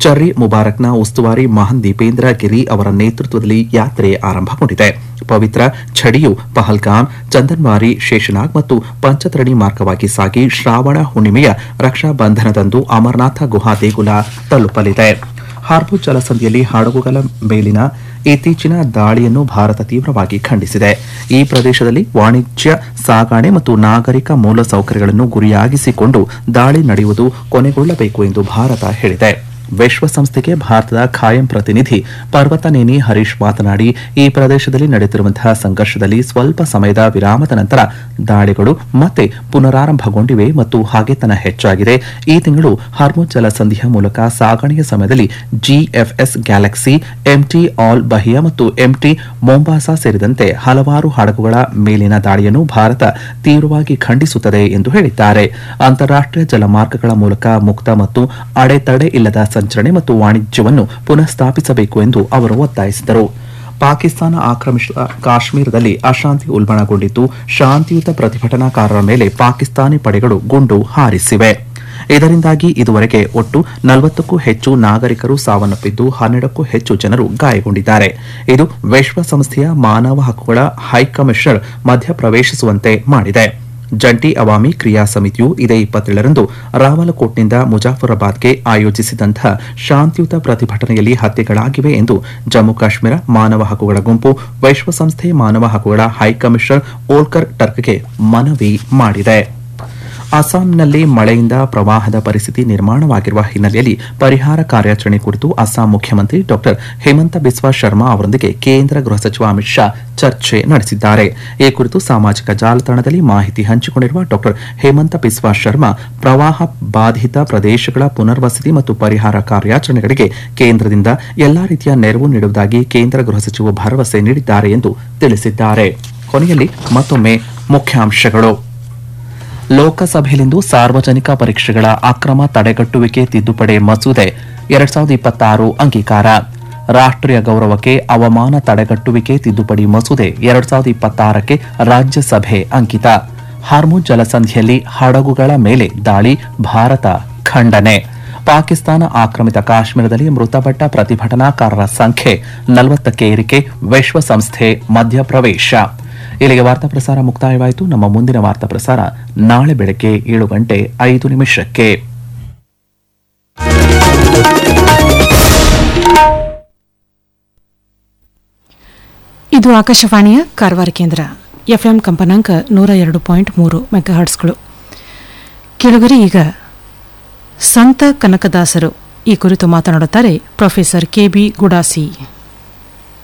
ಚರ್ರಿ ಮುಬಾರಕ್ನ ಉಸ್ತುವಾರಿ ಮಹನ್ ದೀಪೇಂದ್ರ ಗಿರಿ ಅವರ ನೇತೃತ್ವದಲ್ಲಿ ಯಾತ್ರೆ ಆರಂಭಗೊಂಡಿದೆ ಪವಿತ್ರ ಛಡಿಯು ಪಹಲ್ಗಾಮ್ ಚಂದನ್ವಾರಿ ಶೇಷನಾಗ್ ಮತ್ತು ಪಂಚತರಣಿ ಮಾರ್ಗವಾಗಿ ಸಾಗಿ ಶ್ರಾವಣ ಹುಣ್ಣಿಮೆಯ ರಕ್ಷಾಬಂಧನದಂದು ಅಮರನಾಥ ಗುಹಾ ದೇಗುಲ ತಲುಪಲಿದೆ ಹಾರ್ಬುಜ್ ಜಲಸಂಧಿಯಲ್ಲಿ ಹಡಗುಗಳ ಮೇಲಿನ ಇತ್ತೀಚಿನ ದಾಳಿಯನ್ನು ಭಾರತ ತೀವ್ರವಾಗಿ ಖಂಡಿಸಿದೆ ಈ ಪ್ರದೇಶದಲ್ಲಿ ವಾಣಿಜ್ಯ ಸಾಗಣೆ ಮತ್ತು ನಾಗರಿಕ ಮೂಲಸೌಕರ್ಯಗಳನ್ನು ಗುರಿಯಾಗಿಸಿಕೊಂಡು ದಾಳಿ ನಡೆಯುವುದು ಕೊನೆಗೊಳ್ಳಬೇಕು ಎಂದು ಭಾರತ ಹೇಳಿದೆ ವಿಶ್ವಸಂಸ್ಥೆಗೆ ಭಾರತದ ಖಾಯಂ ಪ್ರತಿನಿಧಿ ಪರ್ವತನೇನಿ ಹರೀಶ್ ಮಾತನಾಡಿ ಈ ಪ್ರದೇಶದಲ್ಲಿ ನಡೆಯುತ್ತಿರುವಂತಹ ಸಂಘರ್ಷದಲ್ಲಿ ಸ್ವಲ್ಪ ಸಮಯದ ವಿರಾಮದ ನಂತರ ದಾಳಿಗಳು ಮತ್ತೆ ಪುನರಾರಂಭಗೊಂಡಿವೆ ಮತ್ತು ಹಾಗೆತನ ಹೆಚ್ಚಾಗಿದೆ ಈ ತಿಂಗಳು ಹಾರ್ಮೋನ್ ಜಲಸಂಧಿಯ ಮೂಲಕ ಸಾಗಣೆಯ ಸಮಯದಲ್ಲಿ GFS Galaxy MT Al Bahia ಮತ್ತು ಎಂಟಿ ಮೊಂಬಾಸಾ ಸೇರಿದಂತೆ ಹಲವಾರು ಹಡಗುಗಳ ಮೇಲಿನ ದಾಳಿಯನ್ನು ಭಾರತ ತೀವ್ರವಾಗಿ ಖಂಡಿಸುತ್ತದೆ ಎಂದು ಹೇಳಿದ್ದಾರೆ ಅಂತಾರಾಷ್ಟೀಯ ಜಲಮಾರ್ಗಗಳ ಮೂಲಕ ಮುಕ್ತ ಮತ್ತು ಅಡೆತಡೆ ಇಲ್ಲದ ಸಂಚರಣೆ ಮತ್ತು ವಾಣಿಜ್ಯವನ್ನು ಪುನಃಸ್ಥಾಪಿಸಬೇಕು ಎಂದು ಅವರು ಒತ್ತಾಯಿಸಿದರು ಪಾಕಿಸ್ತಾನ ಆಕ್ರಮಿಸಿದ ಕಾಶ್ಮೀರದಲ್ಲಿ ಅಶಾಂತಿ ಉಲ್ಬಣಗೊಂಡಿದ್ದು ಶಾಂತಿಯುತ ಪ್ರತಿಭಟನಾಕಾರರ ಮೇಲೆ ಪಾಕಿಸ್ತಾನಿ ಪಡೆಗಳು ಗುಂಡು ಹಾರಿಸಿವೆ ಇದರಿಂದಾಗಿ ಇದುವರೆಗೆ ಒಟ್ಟು ನಲವತ್ತಕ್ಕೂ ಹೆಚ್ಚು ನಾಗರಿಕರು ಸಾವನ್ನಪ್ಪಿದ್ದು ಹನ್ನೆರಡಕ್ಕೂ ಹೆಚ್ಚು ಜನರು ಗಾಯಗೊಂಡಿದ್ದಾರೆ ಇದು ವಿಶ್ವಸಂಸ್ಥೆಯ ಮಾನವ ಹಕ್ಕುಗಳ ಹೈಕಮಿಷನರ್ ಮಧ್ಯಪ್ರವೇಶಿಸುವಂತೆ ಮಾಡಿದೆ ಜಂಟಿ ಅವಾಮಿ ಕ್ರಿಯಾ ಸಮಿತಿಯು ಇದೇ ಇಪ್ಪತ್ತೇಳರಂದು ರಾವಲಕೋಟ್ನಿಂದ ಮುಜಾಫರಾಬಾದ್ಗೆ ಆಯೋಜಿಸಿದಂತಹ ಶಾಂತಿಯುತ ಪ್ರತಿಭಟನೆಯಲ್ಲಿ ಹತ್ಯೆಗಳಾಗಿವೆ ಎಂದು ಜಮ್ಮು ಕಾಶ್ಮೀರ ಮಾನವ ಹಕ್ಕುಗಳ ಗುಂಪು ವಿಶ್ವಸಂಸ್ಥೆ ಮಾನವ ಹಕ್ಕುಗಳ ಹೈಕಮಿಷನರ್ ಓಲ್ಕರ್ ಟರ್ಕ್ಗೆ ಮನವಿ ಮಾಡಿದೆ ಅಸ್ಸಾಂನಲ್ಲಿ ಮಳೆಯಿಂದ ಪ್ರವಾಹದ ಪರಿಸ್ಥಿತಿ ನಿರ್ಮಾಣವಾಗಿರುವ ಹಿನ್ನೆಲೆಯಲ್ಲಿ ಪರಿಹಾರ ಕಾರ್ಯಾಚರಣೆ ಕುರಿತು ಅಸ್ಸಾಂ ಮುಖ್ಯಮಂತ್ರಿ ಡಾ ಹೇಮಂತ ಬಿಸ್ವಾ ಶರ್ಮಾ ಅವರೊಂದಿಗೆ ಕೇಂದ್ರ ಗೃಹ ಸಚಿವ ಅಮಿತ್ ಶಾ ಚರ್ಚೆ ನಡೆಸಿದ್ದಾರೆ ಈ ಕುರಿತು ಸಾಮಾಜಿಕ ಜಾಲತಾಣದಲ್ಲಿ ಮಾಹಿತಿ ಹಂಚಿಕೊಂಡಿರುವ ಡಾ ಹೇಮಂತ ಬಿಸ್ವಾ ಶರ್ಮಾ ಪ್ರವಾಹ ಬಾಧಿತ ಪ್ರದೇಶಗಳ ಪುನರ್ವಸತಿ ಮತ್ತು ಪರಿಹಾರ ಕಾರ್ಯಾಚರಣೆಗಳಿಗೆ ಕೇಂದ್ರದಿಂದ ಎಲ್ಲಾ ರೀತಿಯ ನೆರವು ನೀಡುವುದಾಗಿ ಕೇಂದ್ರ ಗೃಹ ಸಚಿವರು ಭರವಸೆ ನೀಡಿದ್ದಾರೆ ಎಂದು ತಿಳಿಸಿದ್ದಾರೆ ಕೊನೆಯಲ್ಲಿ ಮತ್ತೊಮ್ಮೆ ಮುಖ್ಯಾಂಶಗಳು ಲೋಕಸಭೆಯಲ್ಲಿಂದು ಸಾರ್ವಜನಿಕ ಪರೀಕ್ಷೆಗಳ ಅಕ್ರಮ ತಡೆಗಟ್ಟುವಿಕೆ ತಿದ್ದುಪಡಿ ಮಸೂದೆ ಎರಡ್ ಸಾವಿರದ ಇಪ್ಪತ್ತಾರು ಅಂಗೀಕಾರ ರಾಷ್ಟ್ರೀಯ ಗೌರವಕ್ಕೆ ಅವಮಾನ ತಡೆಗಟ್ಟುವಿಕೆ ತಿದ್ದುಪಡಿ ಮಸೂದೆ ಎರಡ್ ಸಾವಿರದ ಇಪ್ಪತ್ತಾರಕ್ಕೆ ರಾಜ್ಯಸಭೆ ಅಂಕಿತ ಹಾರ್ಮುಜ್ ಜಲಸಂಧಿಯಲ್ಲಿ ಹಡಗುಗಳ ಮೇಲೆ ದಾಳಿ ಭಾರತ ಖಂಡನೆ ಪಾಕಿಸ್ತಾನ ಆಕ್ರಮಿತ ಕಾಶ್ಮೀರದಲ್ಲಿ ಮೃತಪಟ್ಟ ಪ್ರತಿಭಟನಾಕಾರರ ಸಂಖ್ಯೆ ನಲವತ್ತಕ್ಕೆ ಏರಿಕೆ ವಿಶ್ವಸಂಸ್ಥೆ ಮಧ್ಯಪ್ರವೇಶ ಇಲ್ಲಿಗೆ ವಾರ್ತಾ ಪ್ರಸಾರ ಮುಕ್ತಾಯವಾಯಿತು ನಮ್ಮ ಮುಂದಿನ ವಾರ್ತಾ ಪ್ರಸಾರ ನಾಳೆ ಬೆಳಗ್ಗೆ ಏಳು ಗಂಟೆ ಐದು ನಿಮಿಷಕ್ಕೆ ಇದು ಆಕಾಶವಾಣಿಯ ಕಾರವಾರ ಕೇಂದ್ರ ಎಫ್ಎಂ ಕಂಪನಾಂಕ ನೂರ ಎರಡು ಪಾಯಿಂಟ್ ಮೂರು ಮೆಗಾಹರ್ಟ್ಸ್ಗಳು ಕೆಳಗರೆ ಈಗ ಸಂತ ಕನಕದಾಸರು ಈ ಕುರಿತು ಮಾತನಾಡುತ್ತಾರೆ ಪ್ರೊಫೆಸರ್ ಕೆಬಿ ಗುಡಾಸಿ